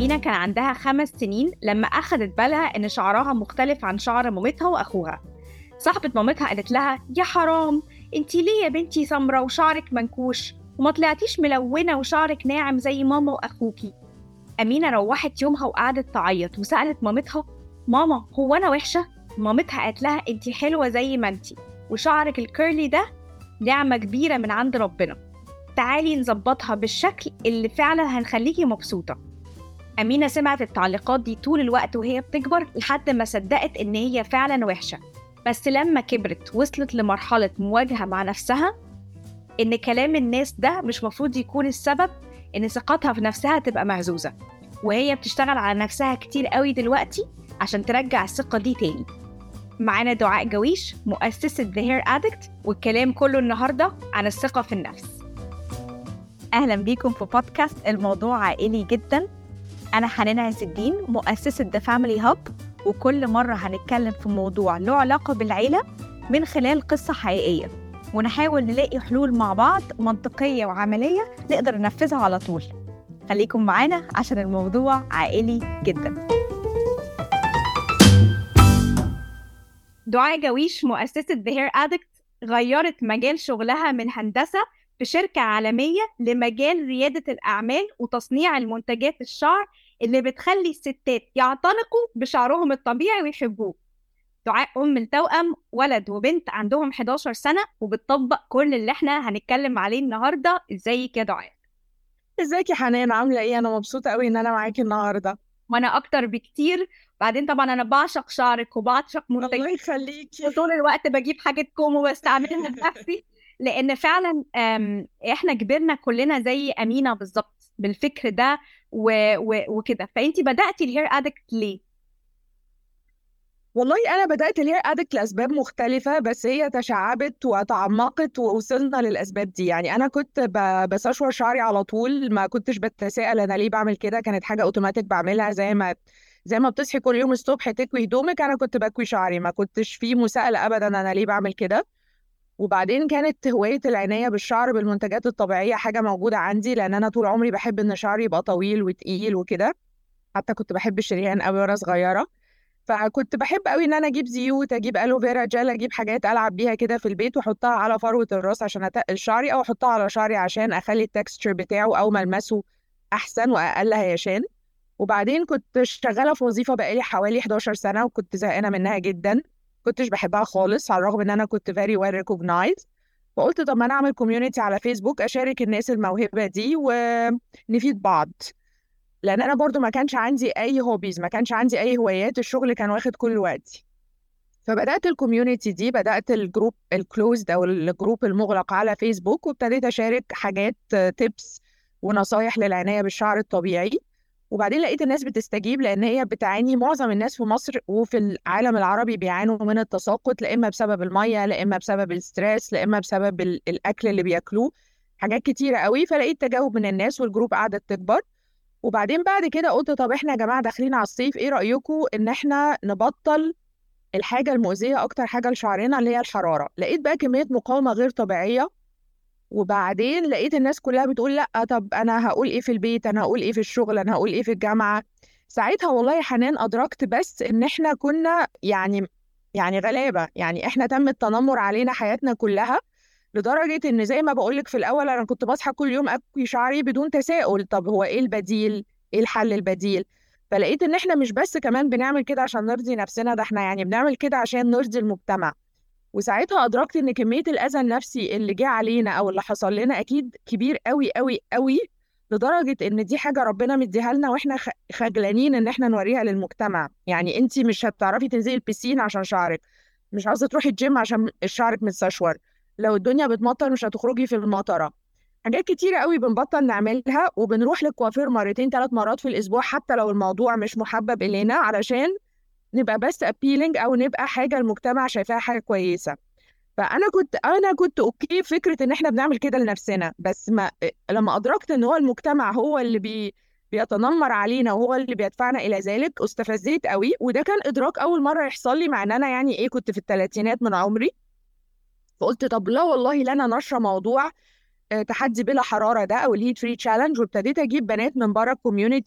أمينة كان عندها خمس سنين لما أخدت بالها إن شعرها مختلف عن شعر مامتها وأخوها صاحبة مامتها قالت لها يا حرام انتي ليه يا بنتي سمرة وشعرك منكوش وما طلعتيش ملونة وشعرك ناعم زي ماما وأخوكي أمينة روحت يومها وقعدت تعيط وسألت مامتها ماما هو أنا وحشة؟ مامتها قالت لها انتي حلوة زي ما انتي وشعرك الكيرلي ده نعمة كبيرة من عند ربنا تعالي نظبطها بالشكل اللي فعلا هنخليكي مبسوطة أمينة سمعت التعليقات دي طول الوقت وهي بتكبر لحد ما صدقت إن هي فعلا وحشة بس لما كبرت وصلت لمرحلة مواجهة مع نفسها إن كلام الناس ده مش مفروض يكون السبب إن ثقتها في نفسها تبقى مهزوزة وهي بتشتغل على نفسها كتير قوي دلوقتي عشان ترجع الثقة دي تاني معانا دعاء جويش مؤسسة The Hair Addict والكلام كله النهاردة عن الثقة في النفس أهلا بيكم في بودكاست الموضوع عائلي جدا أنا حنان عز الدين مؤسسة The Family Hub وكل مرة هنتكلم في موضوع له علاقة بالعيلة من خلال قصة حقيقية ونحاول نلاقي حلول مع بعض منطقية وعملية نقدر ننفذها على طول خليكم معانا عشان الموضوع عائلي جدا دعاء جويش مؤسسة The Hair Addict غيرت مجال شغلها من هندسة في شركة عالمية لمجال ريادة الأعمال وتصنيع المنتجات الشعر اللي بتخلي الستات يعتنقوا بشعرهم الطبيعي ويحبوه دعاء أم التوأم ولد وبنت عندهم 11 سنة وبتطبق كل اللي احنا هنتكلم عليه النهاردة ازيك يا دعاء ازيك يا حنان عاملة ايه أنا مبسوطة قوي إن أنا معاكي النهاردة وانا اكتر بكتير بعدين طبعا انا بعشق شعرك وبعشق الله منتجات يخليكي وطول الوقت بجيب حاجة كومو واستعملها بنفسي لان فعلا أم، احنا كبرنا كلنا زي امينه بالظبط بالفكر ده و... و... وكده فانت بداتي الهير ادكت ليه والله أنا بدأت الهير أدكت لأسباب مختلفة بس هي تشعبت وتعمقت ووصلنا للأسباب دي يعني أنا كنت ب- بسشور شعري على طول ما كنتش بتساءل أنا ليه بعمل كده كانت حاجة أوتوماتيك بعملها زي ما زي ما بتصحي كل يوم الصبح تكوي هدومك أنا كنت بكوي شعري ما كنتش في مساءلة أبدا أنا ليه بعمل كده وبعدين كانت هواية العناية بالشعر بالمنتجات الطبيعية حاجة موجودة عندي لأن أنا طول عمري بحب إن شعري يبقى طويل وتقيل وكده حتى كنت بحب الشريان قوي وأنا صغيرة فكنت بحب قوي ان انا اجيب زيوت اجيب الوفيرا جل اجيب حاجات العب بيها كده في البيت واحطها على فروه الراس عشان اتقل شعري او احطها على شعري عشان اخلي التكستشر بتاعه او ملمسه احسن واقل هيشان وبعدين كنت شغاله في وظيفه بقالي حوالي 11 سنه وكنت زهقانه منها جدا كنتش بحبها خالص على الرغم ان انا كنت very well recognized فقلت طب ما انا اعمل كوميونتي على فيسبوك اشارك الناس الموهبه دي ونفيد بعض لان انا برضو ما كانش عندي اي هوبيز ما كانش عندي اي هوايات الشغل كان واخد كل وقتي فبدات الكوميونتي دي بدات الجروب الكلوزد او الجروب المغلق على فيسبوك وابتديت اشارك حاجات تيبس ونصايح للعنايه بالشعر الطبيعي وبعدين لقيت الناس بتستجيب لان هي بتعاني معظم الناس في مصر وفي العالم العربي بيعانوا من التساقط لا اما بسبب الميه لا اما بسبب الستريس لا اما بسبب ال- الاكل اللي بياكلوه حاجات كتيره قوي فلقيت تجاوب من الناس والجروب قعدت تكبر وبعدين بعد كده قلت طب احنا يا جماعه داخلين على الصيف ايه رايكم ان احنا نبطل الحاجه المؤذيه اكتر حاجه لشعرنا اللي هي الحراره لقيت بقى كميه مقاومه غير طبيعيه وبعدين لقيت الناس كلها بتقول لا طب انا هقول ايه في البيت انا هقول ايه في الشغل انا هقول ايه في الجامعه ساعتها والله يا حنان ادركت بس ان احنا كنا يعني يعني غلابه يعني احنا تم التنمر علينا حياتنا كلها لدرجه ان زي ما بقولك في الاول انا كنت بصحى كل يوم اكوي شعري بدون تساؤل طب هو ايه البديل ايه الحل البديل فلقيت ان احنا مش بس كمان بنعمل كده عشان نرضي نفسنا ده احنا يعني بنعمل كده عشان نرضي المجتمع وساعتها ادركت ان كميه الاذى النفسي اللي جه علينا او اللي حصل لنا اكيد كبير قوي قوي قوي لدرجه ان دي حاجه ربنا مديها لنا واحنا خ- خجلانين ان احنا نوريها للمجتمع يعني انت مش هتعرفي تنزلي البسين عشان شعرك مش عاوزه تروحي الجيم عشان شعرك متسشور لو الدنيا بتمطر مش هتخرجي في المطره حاجات كتيرة قوي بنبطل نعملها وبنروح للكوافير مرتين ثلاث مرات في الأسبوع حتى لو الموضوع مش محبب إلينا علشان نبقى بس appealing أو نبقى حاجة المجتمع شايفاها حاجة كويسة فأنا كنت أنا كنت أوكي فكرة إن إحنا بنعمل كده لنفسنا بس ما لما أدركت إن هو المجتمع هو اللي بي بيتنمر علينا وهو اللي بيدفعنا إلى ذلك استفزيت قوي وده كان إدراك أول مرة يحصل لي مع إن أنا يعني إيه كنت في الثلاثينات من عمري فقلت طب لا والله لا انا نشره موضوع آه، تحدي بلا حراره ده او الهيت فري تشالنج وابتديت اجيب بنات من بره الكوميونتي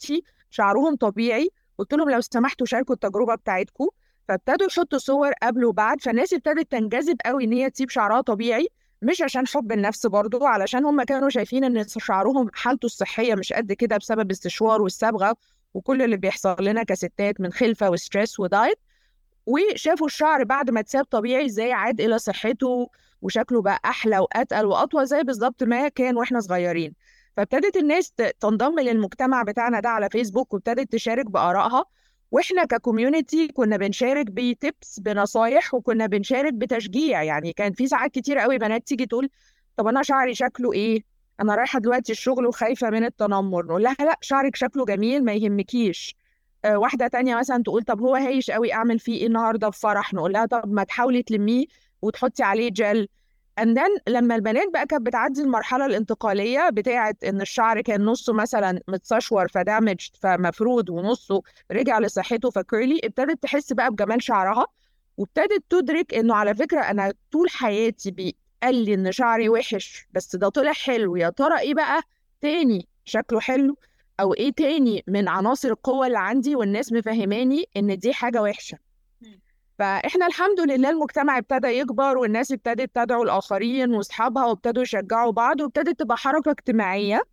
شعرهم طبيعي قلت لهم لو سمحتوا شاركوا التجربه بتاعتكم فابتدوا يحطوا صور قبل وبعد فالناس ابتدت تنجذب قوي ان هي تسيب شعرها طبيعي مش عشان حب النفس برضه علشان هم كانوا شايفين ان شعرهم حالته الصحيه مش قد كده بسبب السشوار والصبغه وكل اللي بيحصل لنا كستات من خلفه وستريس ودايت وشافوا الشعر بعد ما اتساب طبيعي ازاي عاد الى صحته وشكله بقى احلى واتقل واطول زي بالظبط ما كان واحنا صغيرين فابتدت الناس تنضم للمجتمع بتاعنا ده على فيسبوك وابتدت تشارك بارائها واحنا ككوميونتي كنا بنشارك بتيبس بنصايح وكنا بنشارك بتشجيع يعني كان في ساعات كتير قوي بنات تيجي تقول طب انا شعري شكله ايه انا رايحه دلوقتي الشغل وخايفه من التنمر نقول لها لا شعرك شكله جميل ما يهمكيش آه واحده تانية مثلا تقول طب هو هايش قوي اعمل فيه ايه النهارده في فرح نقول لها طب ما تحاولي تلميه وتحطي عليه جل and then لما البنات بقى كانت بتعدي المرحله الانتقاليه بتاعه ان الشعر كان نصه مثلا متسشور فدامج فمفرود ونصه رجع لصحته فكيرلي ابتدت تحس بقى بجمال شعرها وابتدت تدرك انه على فكره انا طول حياتي بيقال لي ان شعري وحش بس ده طلع حلو يا ترى ايه بقى تاني شكله حلو او ايه تاني من عناصر القوه اللي عندي والناس مفهماني ان دي حاجه وحشه فاحنا الحمد لله المجتمع ابتدى يكبر والناس ابتدت تدعو الاخرين واصحابها وابتدوا يشجعوا بعض وابتدت تبقى حركه اجتماعيه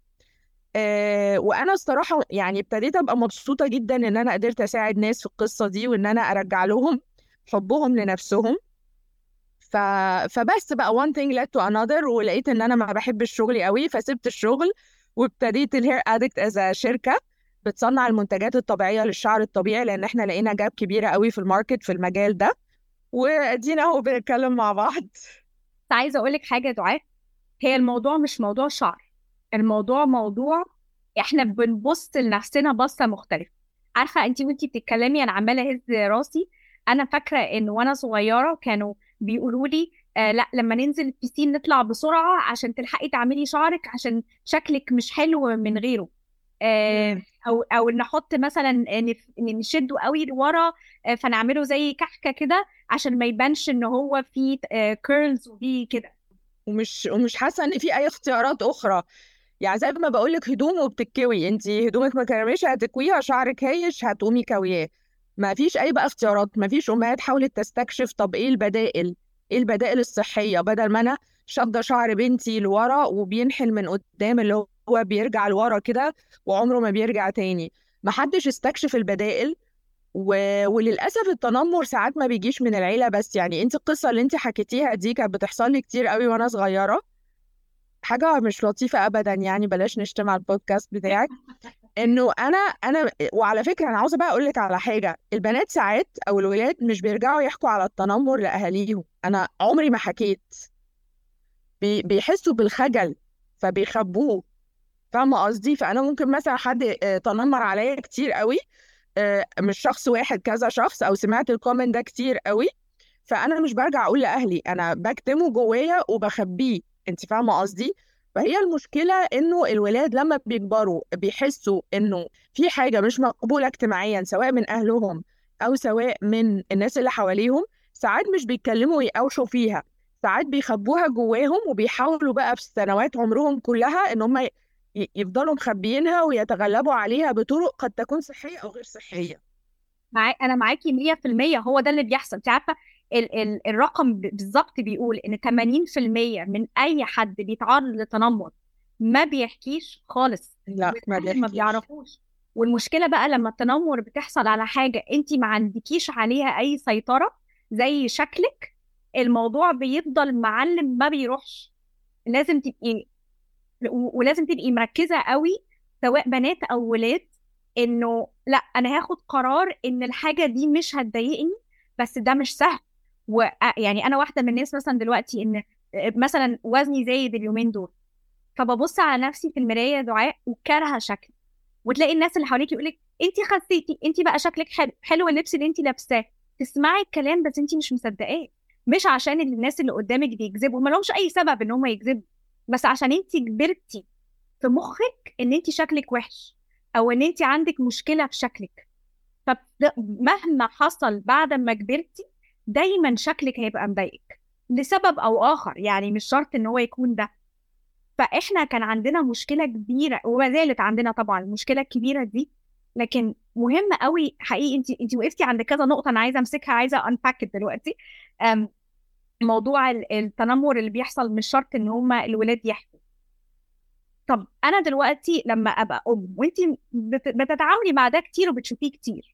آه وانا الصراحه يعني ابتديت ابقى مبسوطه جدا ان انا قدرت اساعد ناس في القصه دي وان انا ارجع لهم حبهم لنفسهم ف... فبس بقى one thing led to another ولقيت ان انا ما بحبش شغلي قوي فسبت الشغل وابتديت الهير ادكت از شركه بتصنع المنتجات الطبيعيه للشعر الطبيعي لان احنا لقينا جاب كبيره قوي في الماركت في المجال ده وادينا اهو بنتكلم مع بعض عايزه اقول لك حاجه دعاء هي الموضوع مش موضوع شعر الموضوع موضوع احنا بنبص لنفسنا بصه مختلفه عارفه انت وانت بتتكلمي انا عماله اهز راسي انا فاكره ان وانا صغيره كانوا بيقولوا لي آه لا لما ننزل البيسين نطلع بسرعه عشان تلحقي تعملي شعرك عشان شكلك مش حلو من غيره آه او او نحط مثلا نشده قوي لورا فنعمله زي كحكه كده عشان ما يبانش ان هو فيه كيرلز وفيه كده ومش ومش حاسه ان في اي اختيارات اخرى يعني زي ما بقول لك هدوم وبتتكوي انت هدومك ما كرمش هتكويها شعرك هايش هتقومي كوياه ما فيش اي بقى اختيارات ما فيش امهات حاولت تستكشف طب ايه البدائل ايه البدائل الصحيه بدل ما انا شاده شعر بنتي لورا وبينحل من قدام اللي هو بيرجع لورا كده وعمره ما بيرجع تاني محدش استكشف البدائل و... وللاسف التنمر ساعات ما بيجيش من العيله بس يعني انت القصه اللي انت حكيتيها دي كانت بتحصل لي كتير قوي وانا صغيره حاجه مش لطيفه ابدا يعني بلاش نشتم على البودكاست بتاعك انه انا انا وعلى فكره انا عاوزه بقى اقول لك على حاجه البنات ساعات او الولاد مش بيرجعوا يحكوا على التنمر لاهاليهم انا عمري ما حكيت بي... بيحسوا بالخجل فبيخبوه فاهمه قصدي فانا ممكن مثلا حد تنمر عليا كتير قوي مش شخص واحد كذا شخص او سمعت الكومنت ده كتير قوي فانا مش برجع اقول لاهلي انا بكتمه جوايا وبخبيه انت فاهمه قصدي فهي المشكله انه الولاد لما بيكبروا بيحسوا انه في حاجه مش مقبوله اجتماعيا سواء من اهلهم او سواء من الناس اللي حواليهم ساعات مش بيتكلموا ويقاوشوا فيها ساعات بيخبوها جواهم وبيحاولوا بقى في سنوات عمرهم كلها ان هم يفضلوا مخبيينها ويتغلبوا عليها بطرق قد تكون صحيه او غير صحيه مع... انا معاكي 100% هو ده اللي بيحصل انت عارفه ال... ال... الرقم بالظبط بيقول ان 80% من اي حد بيتعرض لتنمر ما بيحكيش خالص لا ما, بيحكيش. ما بيعرفوش والمشكله بقى لما التنمر بتحصل على حاجه انت ما عندكيش عليها اي سيطره زي شكلك الموضوع بيفضل معلم ما بيروحش لازم تبقي ولازم تبقي مركزه قوي سواء بنات او ولاد انه لا انا هاخد قرار ان الحاجه دي مش هتضايقني بس ده مش سهل ويعني انا واحده من الناس مثلا دلوقتي ان مثلا وزني زايد اليومين دول فببص على نفسي في المرايه دعاء وكارهه شكلي وتلاقي الناس اللي حواليك يقولك انت خسيتي انت بقى شكلك حلو حلو اللبس اللي انت لابساه تسمعي الكلام بس انت مش مصدقاه مش عشان الناس اللي قدامك بيكذبوا ما لهمش اي سبب ان هم يكذبوا بس عشان انت كبرتي في مخك ان انت شكلك وحش او ان انت عندك مشكله في شكلك فمهما حصل بعد ما كبرتي دايما شكلك هيبقى مضايقك لسبب او اخر يعني مش شرط ان هو يكون ده فاحنا كان عندنا مشكله كبيره وما زالت عندنا طبعا المشكله الكبيره دي لكن مهم قوي حقيقي انت انت وقفتي عند كذا نقطه انا عايزه امسكها عايزه انباك دلوقتي أم، موضوع ال- التنمر اللي بيحصل مش شرط ان هما الولاد يحكوا طب انا دلوقتي لما ابقى ام وانت بت- بتتعاملي مع ده كتير وبتشوفيه كتير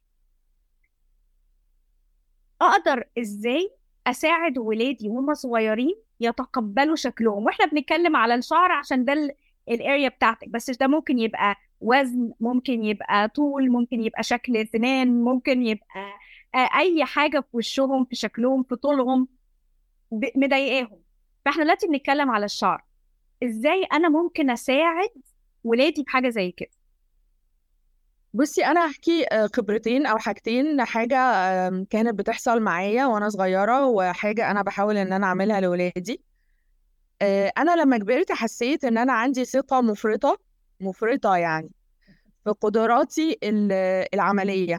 اقدر ازاي اساعد ولادي وهم صغيرين يتقبلوا شكلهم واحنا بنتكلم على الشعر عشان ده الاريا بتاعتك بس ده ممكن يبقى وزن ممكن يبقى طول ممكن يبقى شكل سنان ممكن يبقى آه، اي حاجه في وشهم في شكلهم في طولهم ب- مضايقاهم فاحنا دلوقتي بنتكلم على الشعر ازاي انا ممكن اساعد ولادي بحاجه زي كده بصي انا هحكي آه، خبرتين او حاجتين حاجه آم، كانت بتحصل معايا وانا صغيره وحاجه انا بحاول ان انا اعملها لاولادي آه، انا لما كبرت حسيت ان انا عندي ثقه مفرطه مفرطه يعني في قدراتي ال- العمليه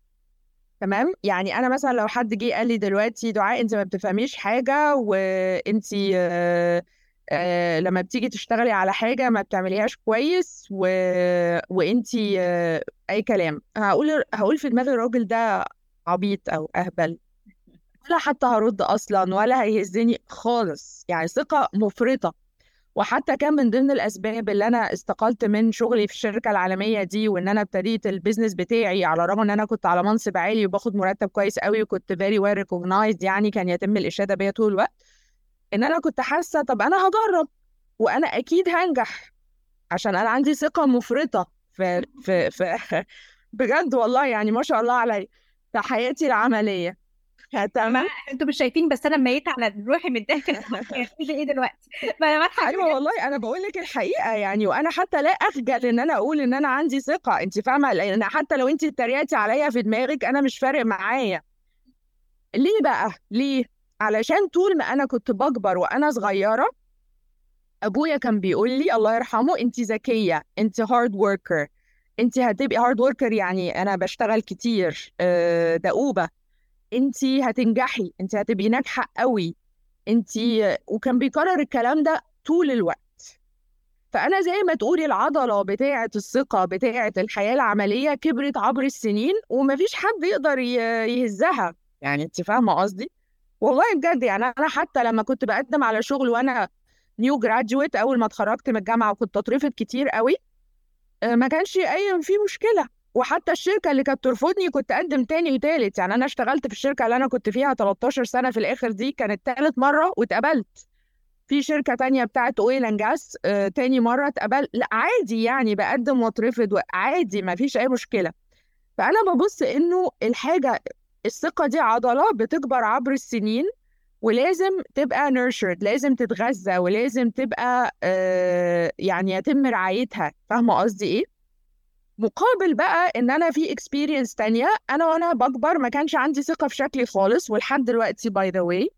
تمام يعني انا مثلا لو حد جه قال لي دلوقتي دعاء انت ما بتفهميش حاجه وانت آه، آه، لما بتيجي تشتغلي على حاجه ما بتعمليهاش كويس و... وانت آه، اي كلام هقول هقول في دماغ الراجل ده عبيط او اهبل ولا حتى هرد اصلا ولا هيهزني خالص يعني ثقه مفرطه وحتى كان من ضمن الاسباب اللي انا استقلت من شغلي في الشركه العالميه دي وان انا ابتديت البيزنس بتاعي على الرغم ان انا كنت على منصب عالي وباخد مرتب كويس قوي وكنت فيري ويل ريكوجنايزد يعني كان يتم الاشاده بيا طول الوقت ان انا كنت حاسه طب انا هجرب وانا اكيد هنجح عشان انا عندي ثقه مفرطه في في في بجد والله يعني ما شاء الله علي في حياتي العمليه تمام انتوا مش شايفين بس انا ميت على روحي من الضحك هتقولي ايه دلوقتي ما انا بضحك ايوه والله انا بقول لك الحقيقه يعني وانا حتى لا اخجل ان انا اقول ان انا عندي ثقه انت فاهمه لان حتى لو انت اتريقتي عليا في دماغك انا مش فارق معايا ليه بقى ليه علشان طول ما انا كنت بكبر وانا صغيره ابويا كان بيقول لي الله يرحمه انت ذكيه انت هارد وركر انت هتبقي هارد وركر يعني انا بشتغل كتير آه، دؤوبه انت هتنجحي انت هتبقي ناجحه قوي انت وكان بيكرر الكلام ده طول الوقت فانا زي ما تقولي العضله بتاعه الثقه بتاعه الحياه العمليه كبرت عبر السنين ومفيش حد يقدر ي- يهزها يعني انت فاهمه قصدي والله بجد يعني انا حتى لما كنت بقدم على شغل وانا نيو جراduate اول ما اتخرجت من الجامعه وكنت اترفض كتير قوي آه، ما كانش اي في مشكله وحتى الشركه اللي كانت ترفضني كنت اقدم تاني وتالت يعني انا اشتغلت في الشركه اللي انا كنت فيها 13 سنه في الاخر دي كانت تالت مره واتقبلت في شركه تانية بتاعت اويل اند جاس آه، تاني مره اتقبلت لا عادي يعني بقدم واترفض عادي ما فيش اي مشكله فانا ببص انه الحاجه الثقه دي عضله بتكبر عبر السنين ولازم تبقى nurtured لازم تتغذى ولازم تبقى آه يعني يتم رعايتها فاهمه قصدي ايه مقابل بقى ان انا في experience تانية انا وانا بكبر ما كانش عندي ثقة في شكلي خالص ولحد دلوقتي by the way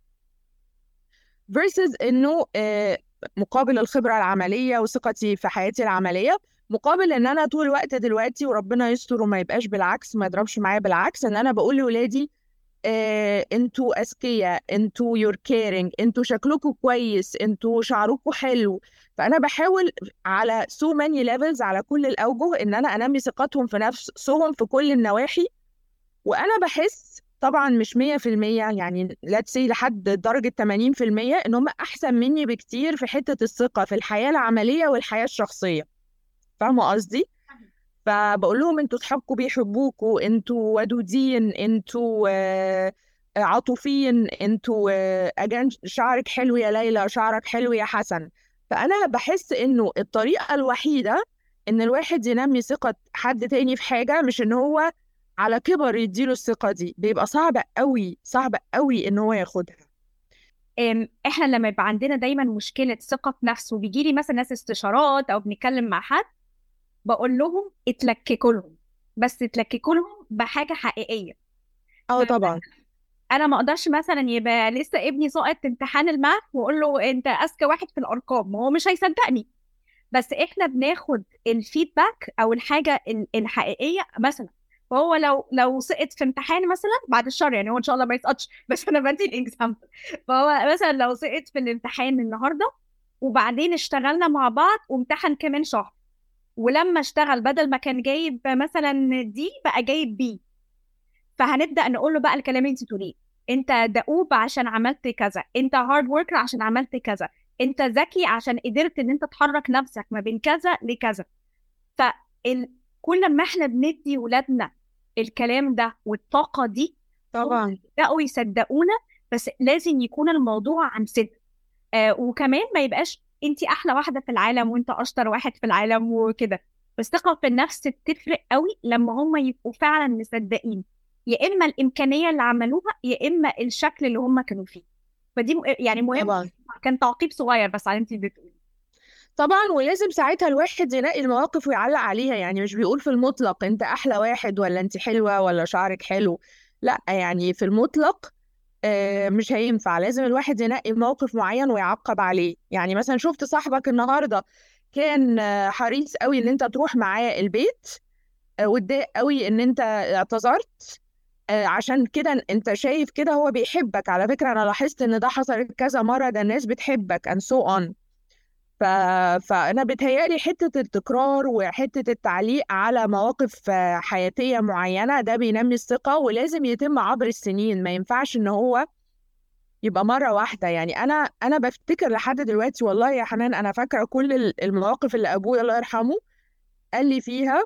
versus انه آه مقابل الخبرة العملية وثقتي في حياتي العملية مقابل ان انا طول الوقت دلوقتي وربنا يستر وما يبقاش بالعكس ما يضربش معايا بالعكس ان انا بقول لاولادي آه، انتوا اذكياء انتوا يور كيرنج انتوا شكلكم كويس انتوا شعركم حلو فانا بحاول على سو ماني ليفلز على كل الاوجه ان انا انمي ثقتهم في نفسهم في كل النواحي وانا بحس طبعا مش 100% يعني let's say لحد درجة 80% ان هم احسن مني بكتير في حتة الثقة في الحياة العملية والحياة الشخصية فاهمة قصدي؟ فبقول لهم انتوا صحابكم بيحبوكوا انتوا ودودين انتوا آه، عاطفيين انتوا آه، اجان شعرك حلو يا ليلى شعرك حلو يا حسن فانا بحس انه الطريقه الوحيده ان الواحد ينمي ثقه حد تاني في حاجه مش ان هو على كبر يديله الثقه دي بيبقى صعب قوي صعب قوي ان هو ياخدها أم، احنا لما يبقى عندنا دايما مشكله ثقه في نفس وبيجي لي مثلا ناس استشارات او بنتكلم مع حد بقول لهم اتلككوا لهم بس اتلككوا لهم بحاجه حقيقيه اه طبعا انا ما اقدرش مثلا يبقى لسه ابني ساقط في امتحان الماث واقول له انت اذكى واحد في الارقام هو مش هيصدقني بس احنا بناخد الفيدباك او الحاجه ال- الحقيقيه مثلا فهو لو لو سقط في امتحان مثلا بعد الشر يعني هو ان شاء الله ما يسقطش بس انا بدي الاكزامبل فهو مثلا لو سقط في الامتحان النهارده وبعدين اشتغلنا مع بعض وامتحن كمان شهر ولما اشتغل بدل ما كان جايب مثلا دي بقى جايب بي فهنبدا نقول له بقى الكلام اللي انت تقوليه انت دؤوب عشان عملت كذا انت هارد وركر عشان عملت كذا انت ذكي عشان قدرت ان انت تحرك نفسك ما بين كذا لكذا فكل ما احنا بندي ولادنا الكلام ده والطاقه دي طبعا يبداوا يصدقونا بس لازم يكون الموضوع عن صدق آه وكمان ما يبقاش انت احلى واحده في العالم وانت اشطر واحد في العالم وكده بس ثقه في النفس بتفرق قوي لما هم يبقوا فعلا مصدقين يا اما الامكانيه اللي عملوها يا اما الشكل اللي هم كانوا فيه فدي م- يعني مهم طبعا كان تعقيب صغير بس على انت بتقولي طبعا ولازم ساعتها الواحد ينقي المواقف ويعلق عليها يعني مش بيقول في المطلق انت احلى واحد ولا انت حلوة ولا شعرك حلو لا يعني في المطلق آه، مش هينفع لازم الواحد ينقي موقف معين ويعقب عليه يعني مثلا شفت صاحبك النهارده كان آه، حريص قوي ان انت تروح معاه البيت آه، واتضايق قوي ان انت اعتذرت آه، عشان كده انت شايف كده هو بيحبك على فكرة انا لاحظت ان ده حصل كذا مرة ده الناس بتحبك and so on ف... فانا بتهيألي حتة التكرار وحتة التعليق على مواقف آه، حياتية معينة ده بينمي الثقة ولازم يتم عبر السنين ما ينفعش ان هو يبقى مرة واحدة يعني أنا أنا بفتكر لحد دلوقتي والله يا حنان أنا فاكرة كل ال- المواقف اللي أبويا الله يرحمه قال لي فيها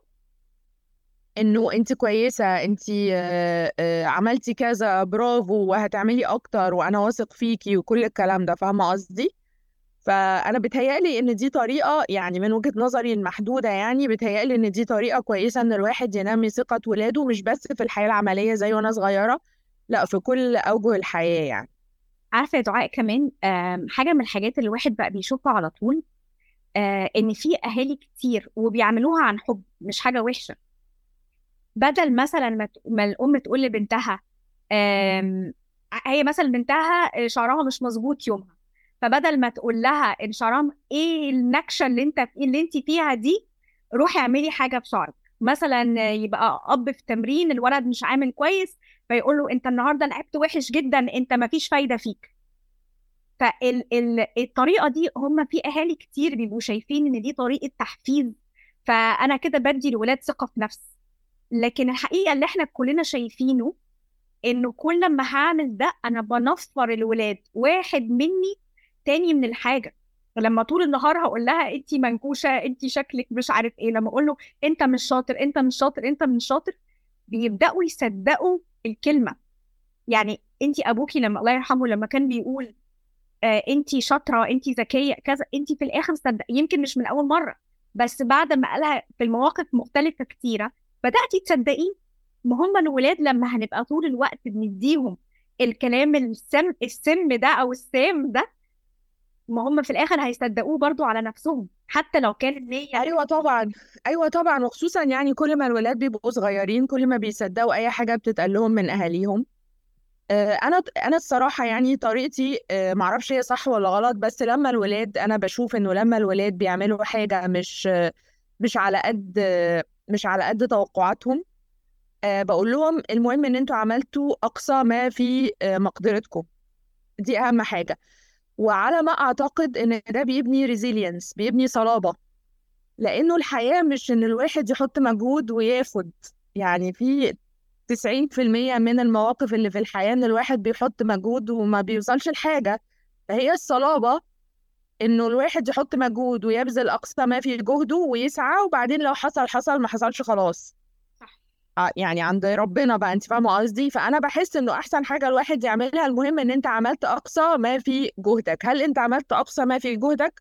إنه أنت كويسة أنت آه، آه، عملتي كذا برافو وهتعملي أكتر وأنا واثق فيكي وكل الكلام ده فاهمة قصدي؟ فأنا بتهيألي إن دي طريقة يعني من وجهة نظري المحدودة يعني بتهيألي إن دي طريقة كويسة إن الواحد ينمي ثقة ولاده مش بس في الحياة العملية زي وأنا صغيرة لا في كل أوجه الحياة يعني عارفه يا دعاء كمان آم، حاجه من الحاجات اللي الواحد بقى بيشوفها على طول آه، ان في اهالي كتير وبيعملوها عن حب مش حاجه وحشه بدل مثلا ما ت- ما الام تقول لبنتها آم، هي مثلا بنتها شعرها مش مظبوط يومها فبدل ما تقول لها ان شعرها ايه النكشه اللي انت اللي انت فيها دي روحي اعملي حاجه في شعرك مثلا يبقى اب في تمرين الولد مش عامل كويس فيقول له انت النهارده لعبت وحش جدا انت ما فيش فايده فيك فالطريقه دي هم في اهالي كتير بيبقوا شايفين ان دي طريقه تحفيز فانا كده بدي الولاد ثقه في نفس لكن الحقيقه اللي احنا كلنا شايفينه انه كل ما هعمل ده انا بنفر الولاد واحد مني تاني من الحاجه لما طول النهار هقول لها انت منكوشه انت شكلك مش عارف ايه لما اقول له انت مش شاطر انت مش شاطر انت مش شاطر بيبداوا يصدقوا الكلمه يعني انت ابوكي لما الله يرحمه لما كان بيقول آه انت شاطره انت ذكيه كذا انت في الاخر صدق يمكن مش من اول مره بس بعد ما قالها في المواقف مختلفه كتيره بداتي تصدقيه ما هم الولاد لما هنبقى طول الوقت بنديهم الكلام السم السم ده او السام ده ما هم في الاخر هيصدقوه برضو على نفسهم حتى لو كان النية ايوه طبعا ايوه طبعا وخصوصا يعني كل ما الولاد بيبقوا صغيرين كل ما بيصدقوا اي حاجه بتتقال لهم من اهاليهم آه، انا انا الصراحه يعني طريقتي آه، معرفش هي صح ولا غلط بس لما الولاد انا بشوف انه لما الولاد بيعملوا حاجه مش آه، مش على قد آه، مش على قد توقعاتهم آه، بقول لهم المهم ان انتوا عملتوا اقصى ما في آه، مقدرتكم دي اهم حاجه وعلى ما اعتقد ان ده بيبني ريزيلينس بيبني صلابه لانه الحياه مش ان الواحد يحط مجهود وياخد يعني في 90% من المواقف اللي في الحياه ان الواحد بيحط مجهود وما بيوصلش لحاجه فهي الصلابه انه الواحد يحط مجهود ويبذل اقصى ما في جهده ويسعى وبعدين لو حصل حصل ما حصلش خلاص صح آه، يعني عند ربنا بقى انت فاهمه قصدي فانا بحس انه احسن حاجه الواحد يعملها المهم ان انت عملت اقصى ما في جهدك هل انت عملت اقصى ما في جهدك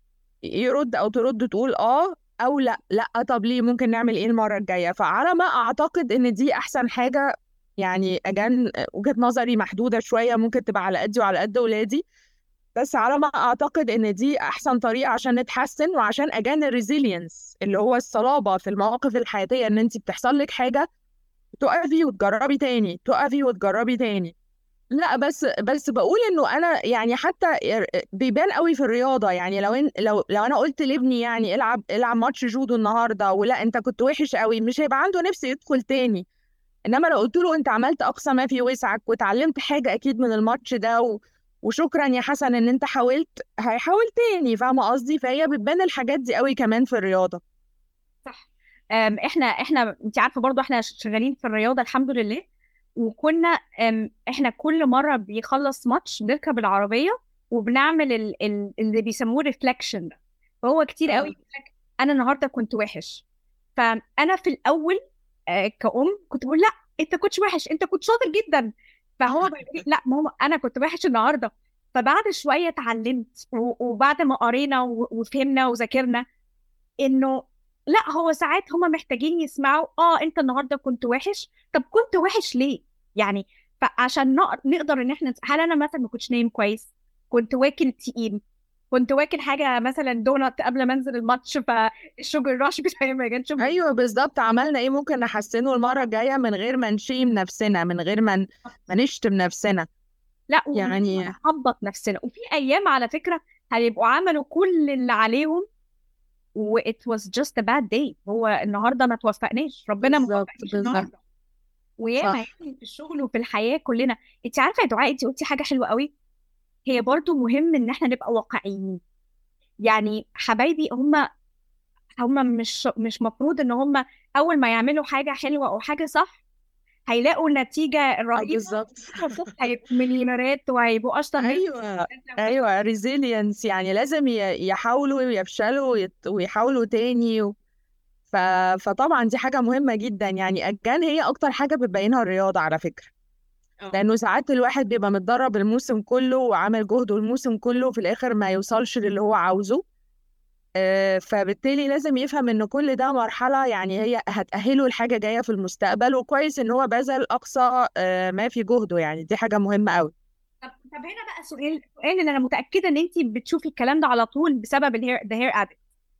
يرد او ترد تقول اه او لا لا طب ليه ممكن نعمل ايه المره الجايه فعلى ما اعتقد ان دي احسن حاجه يعني اجان وجهه نظري محدوده شويه ممكن تبقى على قدي وعلى قد ولادي بس على ما اعتقد ان دي احسن طريقه عشان نتحسن وعشان اجان الريزيلينس اللي هو الصلابه في المواقف الحياتيه ان انت بتحصل لك حاجه تقفي وتجربي تاني تقفي وتجربي تاني لا بس بس بقول انه انا يعني حتى بيبان قوي في الرياضه يعني لو إن لو لو انا قلت لابني يعني العب العب ماتش جودو النهارده ولا انت كنت وحش قوي مش هيبقى عنده نفس يدخل تاني انما لو قلت له انت عملت اقصى ما في وسعك وتعلمت حاجه اكيد من الماتش ده و... وشكرا يا حسن ان انت حاولت هيحاول تاني فاهمه قصدي فهي بتبان الحاجات دي قوي كمان في الرياضه صح أم، احنا احنا انت عارفه برضو احنا شغالين في الرياضه الحمد لله وكنا أم، احنا كل مره بيخلص ماتش بنركب العربيه وبنعمل ال... ال... اللي بيسموه ريفلكشن ده فهو كتير قوي اه يقول لك انا النهارده كنت وحش فانا في الاول آه، كأم كنت بقول لا انت كنتش وحش انت كنت شاطر جدا فهو بيقول لي لا ماما انا كنت وحش النهارده فبعد شويه اتعلمت و- وبعد ما قرينا و- وفهمنا وذاكرنا انه لا هو ساعات هما محتاجين يسمعوا اه انت النهارده كنت وحش طب كنت وحش ليه يعني فعشان نق- نقدر ان احنا هل انا مثلا ما كنتش نايم كويس كنت واكل تقيل كنت واكل حاجه مثلا دونت قبل ما انزل الماتش فالشوجر رش بتاعي ما كانش ايوه بالظبط عملنا ايه ممكن نحسنه المره الجايه من غير ما نشيم نفسنا من غير ما ن- ما نشتم نفسنا لا ومن غير ما يعني نحبط نفسنا وفي ايام على فكره هيبقوا عملوا كل اللي عليهم و it was just a bad day هو النهارده ما توفقناش ربنا ما بالظبط توفقنيش بالظبط النهارده وياما صح يعني في الشغل وفي الحياه كلنا انت عارفه يا دعاء انت قلتي حاجه حلوه قوي هي برضو مهم ان احنا نبقى واقعيين يعني حبايبي هم هم مش مش مفروض ان هم اول ما يعملوا حاجه حلوه او حاجه صح هيلاقوا النتيجه اه الرهيبه بالظبط المفروض هيبقوا مليونيرات وهيبقوا اشطر ناس في ايوه العالم. ايوه ريزيلينس يعني لازم ي- يحاولوا ويفشلوا ويت- ويحاولوا تاني و... ف... فطبعا دي حاجه مهمه جدا يعني اجان هي اكتر حاجه بتبينها الرياضه على فكره اه لانه ساعات الواحد بيبقى متدرب الموسم كله وعامل جهده الموسم كله وفي الاخر ما يوصلش للي هو عاوزه آه، فبالتالي لازم يفهم ان كل ده مرحله يعني هي هتأهله لحاجه جايه في المستقبل وكويس ان هو بذل اقصى آه، ما في جهده يعني دي حاجه مهمه قوي طب طب هنا بقى سؤال سؤال اللي انا متاكده ان انت بتشوفي الكلام ده على طول بسبب الهير ذا هير ادكت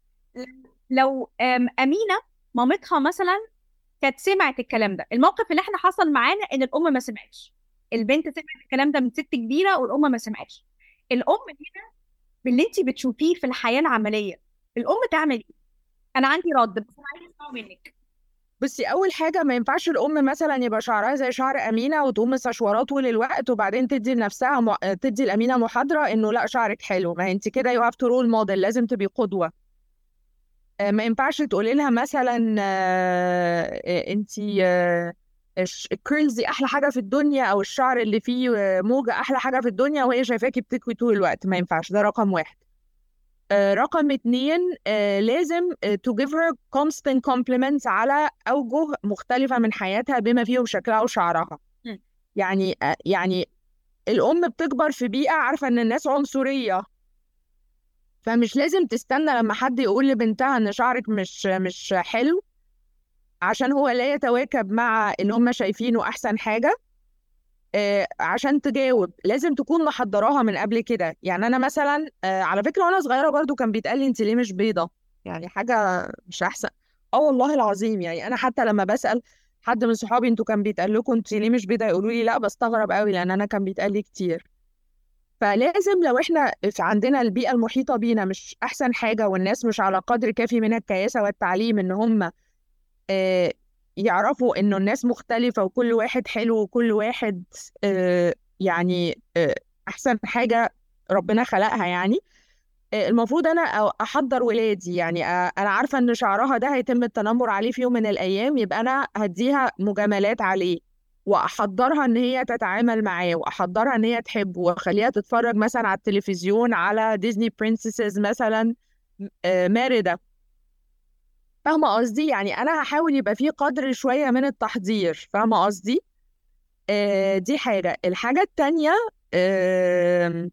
لو أم، امينه مامتها مثلا كانت سمعت الكلام ده الموقف اللي احنا حصل معانا ان الام ما سمعتش البنت سمعت الكلام ده من ست كبيره والام ما سمعتش الام هنا باللي انت بتشوفيه في الحياه العمليه الام تعمل ايه انا عندي رد بس انا عايزه اسمعه منك بصي اول حاجه ما ينفعش الام مثلا يبقى شعرها زي شعر امينه وتقوم مسشوراه طول الوقت وبعدين تدي لنفسها م... تدي الامينه محاضره انه لا شعرك حلو ما انت كده يو هاف تو رول موديل لازم تبقي قدوه آه، ما ينفعش تقولي لها مثلا انت الكيرلز دي احلى حاجه في الدنيا او الشعر اللي فيه آه، موجه احلى حاجه في الدنيا وهي شايفاكي بتكوي طول الوقت ما ينفعش ده رقم واحد آه، رقم اتنين آه، لازم آه، to give her constant compliments على أوجه مختلفة من حياتها بما فيهم شكلها وشعرها مم. يعني آه، يعني الأم بتكبر في بيئة عارفة إن الناس عنصرية فمش لازم تستنى لما حد يقول لبنتها إن شعرك مش مش حلو عشان هو لا يتواكب مع اللي هم شايفينه أحسن حاجة آه، عشان تجاوب لازم تكون محضراها من قبل كده يعني انا مثلا آه، على فكره وانا صغيره برضو كان بيتقال لي انت ليه مش بيضه يعني حاجه مش احسن اه والله العظيم يعني انا حتى لما بسال حد من صحابي انتوا كان بيتقال لكم انت ليه مش بيضه يقولوا لي لا بستغرب قوي لان انا كان بيتقال لي كتير فلازم لو احنا في عندنا البيئه المحيطه بينا مش احسن حاجه والناس مش على قدر كافي من الكياسه والتعليم ان هم آه، يعرفوا انه الناس مختلفة وكل واحد حلو وكل واحد آه، يعني آه، احسن حاجة ربنا خلقها يعني آه، المفروض انا أ- احضر ولادي يعني آه، انا عارفة ان شعرها ده هيتم التنمر عليه في يوم من الايام يبقى انا هديها مجاملات عليه واحضرها ان هي تتعامل معاه واحضرها ان هي تحبه واخليها تتفرج مثلا على التلفزيون على ديزني برنسسز مثلا آه، ماردة فاهمة قصدي يعني أنا هحاول يبقى فيه قدر شوية من التحضير فاهمة قصدي آه دي حاجة الحاجة التانية آه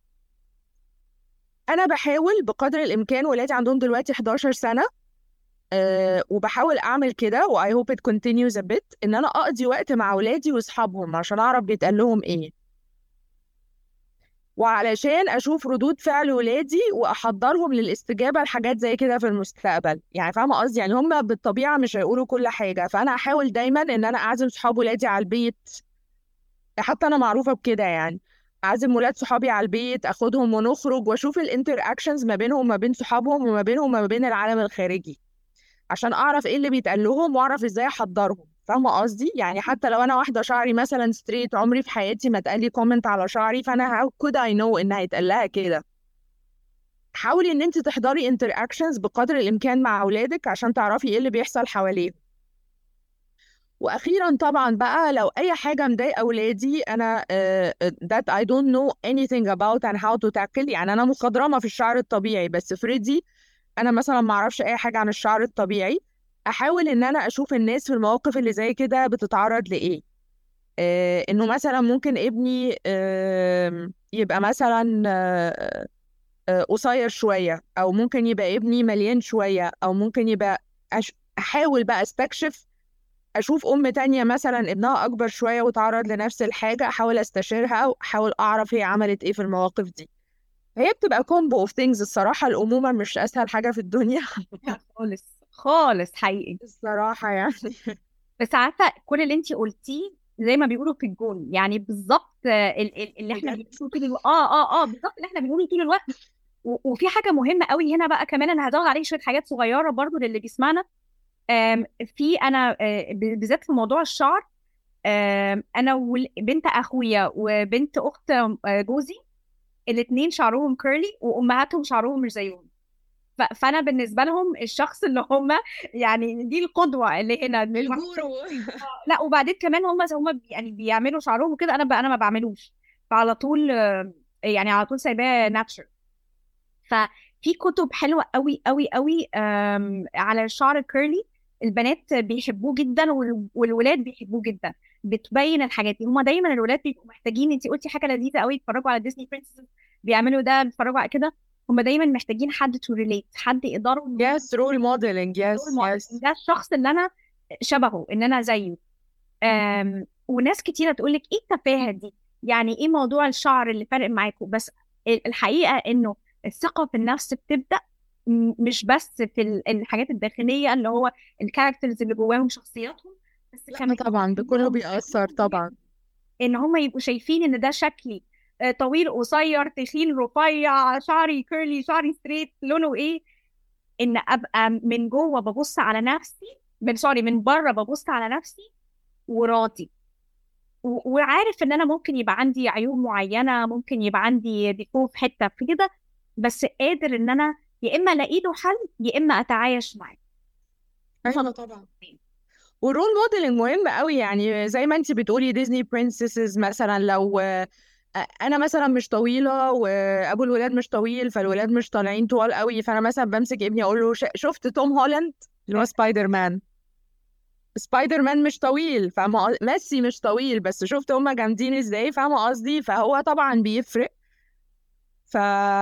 أنا بحاول بقدر الإمكان ولادي عندهم دلوقتي 11 سنة آه وبحاول أعمل كده و I hope it continues a bit إن أنا أقضي وقت مع ولادي وأصحابهم عشان أعرف بيتقال لهم إيه وعلشان اشوف ردود فعل ولادي واحضرهم للاستجابه لحاجات زي كده في المستقبل يعني فاهمه قصدي يعني هم بالطبيعه مش هيقولوا كل حاجه فانا احاول دايما ان انا اعزم صحاب ولادي على البيت حتى انا معروفه بكده يعني اعزم ولاد صحابي على البيت اخدهم ونخرج واشوف الانتر اكشنز ما بينهم وما بين صحابهم وما بينهم وما بين العالم الخارجي عشان اعرف ايه اللي بيتقال لهم واعرف ازاي احضرهم فاهمه قصدي يعني حتى لو انا واحده شعري مثلا ستريت عمري في حياتي ما اتقال لي كومنت على شعري فانا how could I know ان هيتقال لها كده حاولي ان انت تحضري interactions بقدر الامكان مع اولادك عشان تعرفي ايه اللي بيحصل حواليهم واخيرا طبعا بقى لو اي حاجه مضايقه اولادي انا uh, that I don't know anything about and how to tackle يعني انا مخضرمه في الشعر الطبيعي بس فريدي انا مثلا ما اعرفش اي حاجه عن الشعر الطبيعي احاول ان انا اشوف الناس في المواقف اللي زي كده بتتعرض لايه آه انه مثلا ممكن ابني آه يبقى مثلا آه قصير شويه او ممكن يبقى ابني مليان شويه او ممكن يبقى أش... احاول بقى استكشف اشوف ام تانية مثلا ابنها اكبر شويه وتعرض لنفس الحاجه احاول استشيرها واحاول اعرف هي عملت ايه في المواقف دي هي بتبقى كومبو اوف ثينجز الصراحه الامومه مش اسهل حاجه في الدنيا خالص خالص حقيقي الصراحه يعني بس عارفه كل اللي انت قلتيه زي ما بيقولوا في الجون يعني بالظبط اللي احنا بنقوله طول الوقت اه اه اه بالظبط اللي احنا بنقوله طول الوقت وفي حاجه مهمه قوي هنا بقى كمان انا هزود عليه شويه حاجات صغيره برضو للي بيسمعنا في انا بالذات في موضوع الشعر انا وبنت اخويا وبنت اخت جوزي الاثنين شعرهم كيرلي وامهاتهم شعرهم مش زيهم فانا بالنسبه لهم الشخص اللي هم يعني دي القدوه اللي هنا الجورو لا وبعدين كمان هم هم يعني بيعملوا شعرهم وكده انا انا ما بعملوش فعلى طول يعني على طول سايباه ناتشر ففي كتب حلوه قوي قوي قوي على الشعر الكيرلي البنات بيحبوه جدا والولاد بيحبوه جدا بتبين الحاجات دي هما دايما الولاد بيبقوا محتاجين انت قلتي حاجه لذيذه قوي يتفرجوا على ديزني برنسس بيعملوا ده بيتفرجوا على كده هما دايما محتاجين حد تو ريليت حد يقدروا يس رول موديلنج يس يس ده الشخص اللي انا شبهه ان انا زيه أم وناس كتيره تقول لك ايه التفاهه دي يعني ايه موضوع الشعر اللي فارق معاكم بس الحقيقه انه الثقه في النفس بتبدا مش بس في الحاجات الداخليه اللي هو الكاركترز اللي جواهم شخصياتهم بس كمان طبعا بكله بيأثر طبعا ان هم يبقوا شايفين ان ده شكلي طويل قصير تخين رفيع شعري كيرلي شعري ستريت لونه ايه ان ابقى من جوه ببص على نفسي من سوري من بره ببص على نفسي وراضي وعارف ان انا ممكن يبقى عندي عيوب معينه ممكن يبقى عندي ديفو في حته في كده بس قادر ان انا يا اما الاقي له حل يا اما اتعايش معاه ايوه طبعا والرول موديلنج مهم قوي يعني زي ما انت بتقولي ديزني برنسسز مثلا لو انا مثلا مش طويله وابو الولاد مش طويل فالولاد مش طالعين طوال قوي فانا مثلا بمسك ابني اقول له شفت توم هولاند اللي هو سبايدر مان سبايدر مان مش طويل فاهمه ميسي مش طويل بس شفت هما جامدين ازاي فاهمه قصدي فهو طبعا بيفرق ف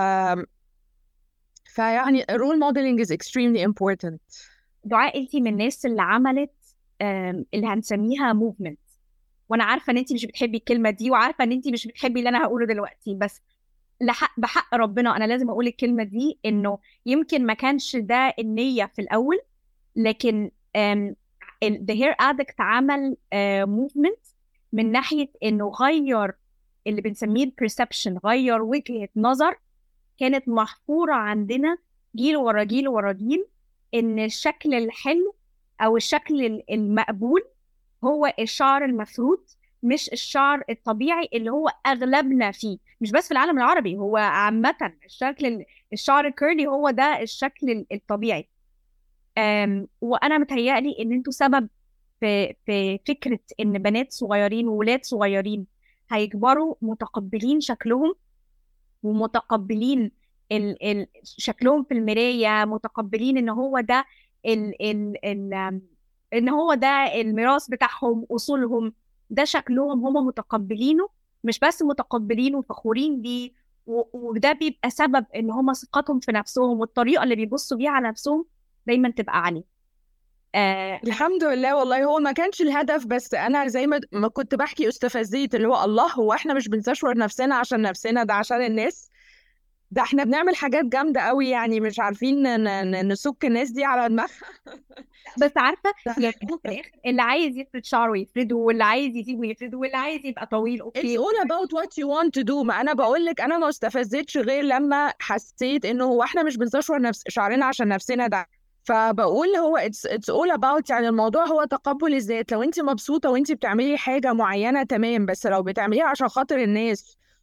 فيعني الرول موديلنج از extremely important دعاء انت من الناس اللي عملت اللي هنسميها موفمنت وانا عارفه ان انت مش بتحبي الكلمه دي وعارفه ان انت مش بتحبي اللي انا هقوله دلوقتي بس لحق بحق ربنا انا لازم اقول الكلمه دي انه يمكن ما كانش ده النيه في الاول لكن ذا هير ادكت عمل موفمنت من ناحيه انه غير اللي بنسميه البرسبشن غير وجهه نظر كانت محفوره عندنا جيل ورا جيل ورا جيل ان الشكل الحلو او الشكل المقبول هو الشعر المفروض مش الشعر الطبيعي اللي هو اغلبنا فيه مش بس في العالم العربي هو عامه الشكل الشعر الكيرلي هو ده الشكل الطبيعي أم وانا متهيألي ان انتوا سبب في في فكره ان بنات صغيرين وولاد صغيرين هيكبروا متقبلين شكلهم ومتقبلين ال ال شكلهم في المرايه متقبلين ان هو ده ال ال ال ان هو ده الميراث بتاعهم اصولهم ده شكلهم هم متقبلينه مش بس متقبلينه وفخورين بيه وده بيبقى سبب ان هم ثقتهم في نفسهم والطريقه اللي بيبصوا بيها على نفسهم دايما تبقى عاليه آه الحمد لله والله هو ما كانش الهدف بس انا زي ما ما كنت بحكي استفزية اللي هو الله هو احنا مش بنستشور نفسنا عشان نفسنا ده عشان الناس ده احنا بنعمل حاجات جامدة قوي يعني مش عارفين نسك الناس دي على دماغها بس عارفة يعني في الآخر اللي عايز يفرد شعره يفرده واللي عايز يسيبه يفرده واللي عايز يبقى طويل اوكي It's all about what you want to do ما انا بقول لك انا ما استفزتش غير لما حسيت انه هو احنا مش بنستشعر نفس شعرنا عشان نفسنا ده فبقول هو it's it's all about يعني الموضوع هو تقبل الذات لو انت مبسوطة وانت بتعملي حاجة معينة تمام بس لو بتعمليها عشان خاطر الناس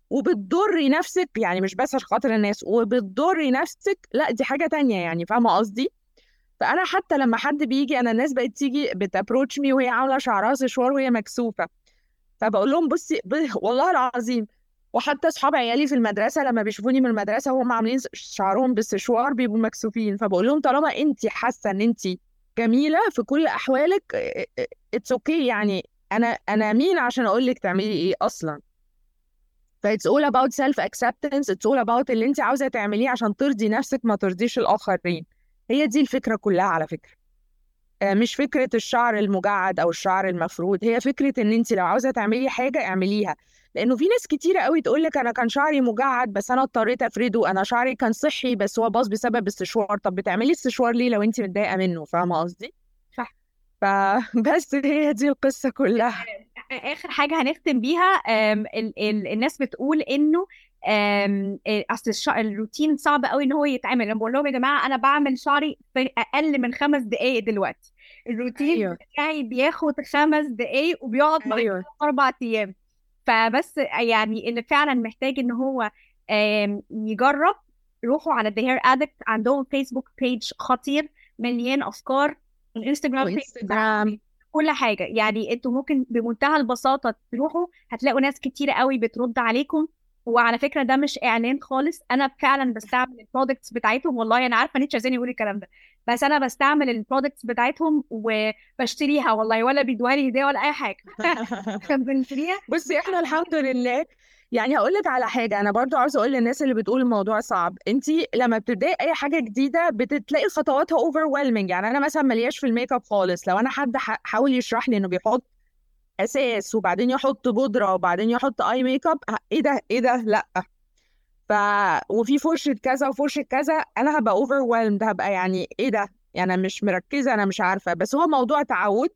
وبتضري نفسك يعني مش بس عشان خاطر الناس وبتضري نفسك لا دي حاجة تانية يعني فاهمة قصدي فأنا حتى لما حد بيجي أنا الناس بقت تيجي بتابروتش مي وهي عاملة شعرها سشوار وهي مكسوفة فبقول لهم بصي والله العظيم وحتى اصحاب عيالي في المدرسه لما بيشوفوني من المدرسه وهم عاملين شعرهم بالسشوار بيبقوا مكسوفين فبقول لهم طالما انت حاسه ان انت جميله في كل احوالك اتس اوكي okay يعني انا انا مين عشان اقول لك تعملي ايه اصلا فايتس اول اباوت سيلف اكسبتنس اتس اول اباوت اللي انت عاوزه تعمليه عشان ترضي نفسك ما ترضيش الاخرين هي دي الفكره كلها على فكره مش فكره الشعر المجعد او الشعر المفرود هي فكره ان انت لو عاوزه تعملي حاجه اعمليها لانه في ناس كتيره قوي تقول لك انا كان شعري مجعد بس انا اضطريت افرده انا شعري كان صحي بس هو باظ بسبب السشوار طب بتعملي السشوار ليه لو انت متضايقه منه فاهمه قصدي صح فبس هي دي القصه كلها اخر حاجه هنختم بيها ال ال الناس بتقول انه اصل الروتين صعب قوي ان هو يتعمل انا بقول لهم يا جماعه انا بعمل شعري في اقل من خمس دقائق دلوقتي الروتين أيوه. بتاعي بياخد خمس دقائق وبيقعد أيوه. اربع ايام فبس يعني اللي فعلا محتاج ان هو يجرب روحوا على The Hair Addict عندهم فيسبوك بيج خطير مليان افكار الانستجرام انستجرام كل حاجه يعني انتوا ممكن بمنتهى البساطه تروحوا هتلاقوا ناس كتيره قوي بترد عليكم وعلى فكره ده مش اعلان خالص انا فعلا بستعمل البرودكتس بتاعتهم والله انا عارفه نيتش عايزين يقول الكلام ده بس انا بستعمل البرودكتس بتاعتهم وبشتريها والله ولا بيدوها لي هديه ولا اي حاجه بنشتريها بصي احنا الحمد لله يعني هقول لك على حاجه انا برضو عاوزه اقول للناس اللي بتقول الموضوع صعب انت لما بتبداي اي حاجه جديده بتلاقي خطواتها اوفر يعني انا مثلا ملياش في الميك اب خالص لو انا حد حاول يشرح لي انه بيحط اساس وبعدين يحط بودره وبعدين يحط اي ميك اب ايه ده ايه ده لا ف وفي فرشه كذا وفرشه كذا انا هبقى اوفر هبقى يعني ايه ده يعني انا مش مركزه انا مش عارفه بس هو موضوع تعود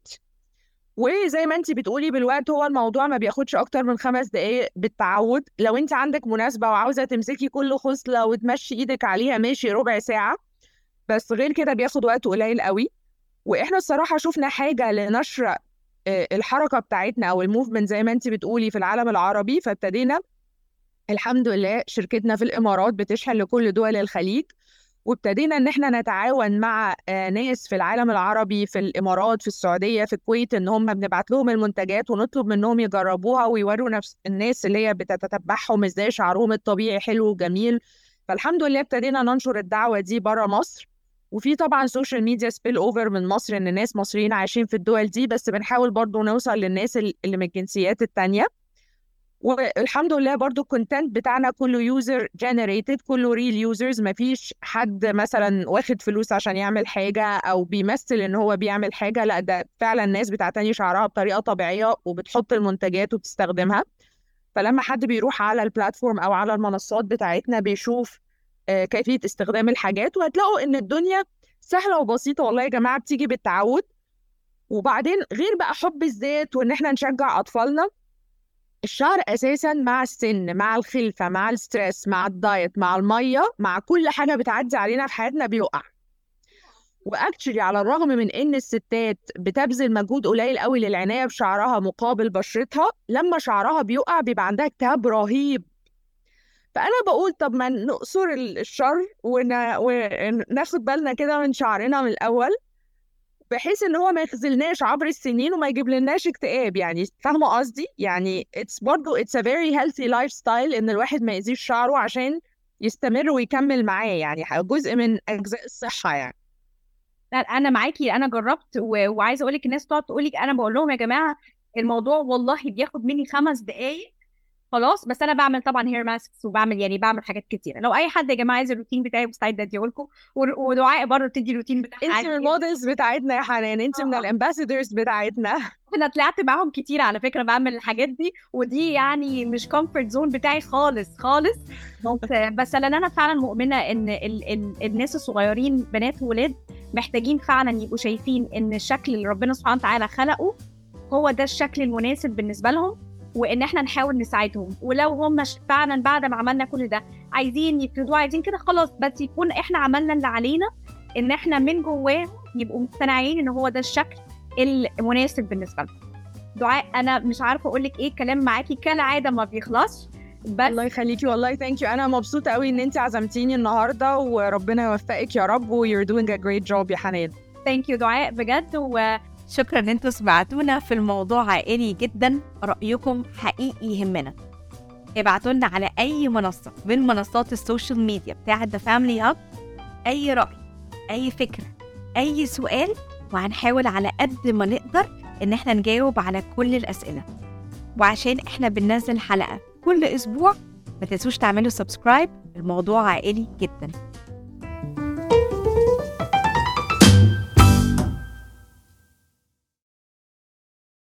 وزي ما انت بتقولي بالوقت هو الموضوع ما بياخدش اكتر من خمس دقايق بالتعود لو انت عندك مناسبه وعاوزه تمسكي كل خصله وتمشي ايدك عليها ماشي ربع ساعه بس غير كده بياخد وقت قليل قوي واحنا الصراحه شفنا حاجه لنشر الحركه بتاعتنا او الموفمنت زي ما انت بتقولي في العالم العربي فابتدينا الحمد لله شركتنا في الامارات بتشحن لكل دول الخليج وابتدينا ان احنا نتعاون مع ناس في العالم العربي في الامارات في السعوديه في الكويت ان هم بنبعت لهم المنتجات ونطلب منهم يجربوها ويوروا نفس الناس اللي هي بتتتبعهم ازاي شعرهم الطبيعي حلو وجميل فالحمد لله ابتدينا ننشر الدعوه دي بره مصر وفي طبعا سوشيال ميديا سبيل اوفر من مصر ان الناس مصريين عايشين في الدول دي بس بنحاول برضو نوصل للناس اللي من الجنسيات التانية والحمد لله برضو الكونتنت بتاعنا كله يوزر جنريتد كله ريل يوزرز ما فيش حد مثلا واخد فلوس عشان يعمل حاجة او بيمثل ان هو بيعمل حاجة لا ده فعلا الناس بتعتني شعرها بطريقة طبيعية وبتحط المنتجات وبتستخدمها فلما حد بيروح على البلاتفورم او على المنصات بتاعتنا بيشوف كيفيه استخدام الحاجات وهتلاقوا ان الدنيا سهله وبسيطه والله يا جماعه بتيجي بالتعود وبعدين غير بقى حب الذات وان احنا نشجع اطفالنا الشعر اساسا مع السن مع الخلفه مع الستريس مع الدايت مع الميه مع كل حاجه بتعدي علينا في حياتنا بيقع واكشلي على الرغم من ان الستات بتبذل مجهود قليل قوي للعنايه بشعرها مقابل بشرتها لما شعرها بيقع بيبقى عندها اكتئاب رهيب فانا بقول طب ما نقصر الشر وناخد بالنا كده من شعرنا من الاول بحيث ان هو ما يخذلناش عبر السنين وما يجيب لناش اكتئاب يعني فاهمه قصدي يعني اتس برضه اتس ا فيري هيلثي لايف ستايل ان الواحد ما يأذيش شعره عشان يستمر ويكمل معاه يعني جزء من اجزاء الصحه يعني لا انا معاكي انا جربت و... وعايزه اقول لك الناس تقعد تقول لك انا بقول لهم يا جماعه الموضوع والله بياخد مني خمس دقائق خلاص بس انا بعمل طبعا هير ماسكس وبعمل يعني بعمل حاجات كتيره لو اي حد يا جماعه عايز الروتين بتاعي مستعده اديه لكم ودعاء برضه تدي الروتين بتاعها انت من المودلز بتاعتنا يا حنان انت من الامباسادورز بتاعتنا انا طلعت معاهم كتير على فكره بعمل الحاجات دي ودي يعني مش كومفورت زون بتاعي خالص خالص بس لان انا فعلا مؤمنه ان ال ال الناس الصغيرين بنات وولاد محتاجين فعلا يبقوا شايفين ان الشكل اللي ربنا سبحانه وتعالى خلقه هو ده الشكل المناسب بالنسبه لهم وان احنا نحاول نساعدهم ولو هم فعلا بعد ما عملنا كل ده عايزين يفرضوا عايزين كده خلاص بس يكون احنا عملنا اللي علينا ان احنا من جواه يبقوا مقتنعين ان هو ده الشكل المناسب بالنسبه لهم دعاء انا مش عارفه اقول لك ايه الكلام معاكي كالعاده ما بيخلصش بس الله يخليكي والله ثانك يو انا مبسوطه قوي ان انت عزمتيني النهارده وربنا يوفقك يا رب و you're doing a great job يا حنان ثانك يو دعاء بجد و شكرا ان انتوا سمعتونا في الموضوع عائلي جدا رأيكم حقيقي يهمنا ابعتوا لنا على اي منصة من منصات السوشيال ميديا بتاعة ذا فاميلي هاب اي رأي اي فكرة اي سؤال وهنحاول على قد ما نقدر ان احنا نجاوب على كل الاسئلة وعشان احنا بننزل حلقة كل اسبوع ما تنسوش تعملوا سبسكرايب الموضوع عائلي جدا